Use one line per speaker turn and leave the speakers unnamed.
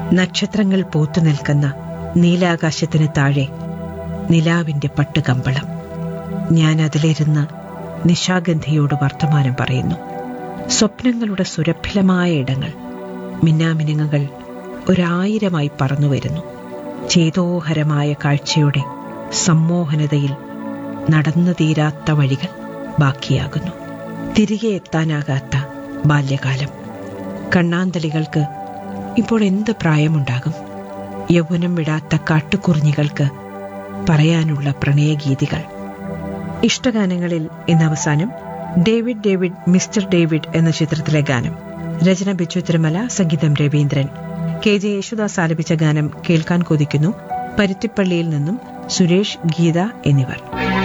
നക്ഷത്രങ്ങൾ പൂത്തു നിൽക്കുന്ന നീലാകാശത്തിന് താഴെ നിലാവിന്റെ പട്ടുകമ്പളം ഞാൻ അതിലിരുന്ന് നിശാഗന്ധിയോട് വർത്തമാനം പറയുന്നു സ്വപ്നങ്ങളുടെ സുരഭിലമായ ഇടങ്ങൾ മിന്നാമിനുങ്ങുകൾ ഒരായിരമായി പറന്നു വരുന്നു ചേതോഹരമായ കാഴ്ചയുടെ സമ്മോഹനതയിൽ നടന്നു തീരാത്ത വഴികൾ ബാക്കിയാകുന്നു തിരികെ എത്താനാകാത്ത ബാല്യകാലം കണ്ണാന്തളികൾക്ക് ഇപ്പോൾ എന്ത് പ്രായമുണ്ടാകും യൗവനം വിടാത്ത കാട്ടുകുറിഞ്ഞികൾക്ക് പറയാനുള്ള പ്രണയഗീതികൾ ഇഷ്ടഗാനങ്ങളിൽ ഇന്ന് അവസാനം ഡേവിഡ് ഡേവിഡ് മിസ്റ്റർ ഡേവിഡ് എന്ന ചിത്രത്തിലെ ഗാനം രചന ബിച്ചു തിരുമല സംഗീതം രവീന്ദ്രൻ കെ ജെ യേശുദാസ് ആലപിച്ച ഗാനം കേൾക്കാൻ കൊതിക്കുന്നു പരുത്തിപ്പള്ളിയിൽ നിന്നും സുരേഷ് ഗീത എന്നിവർ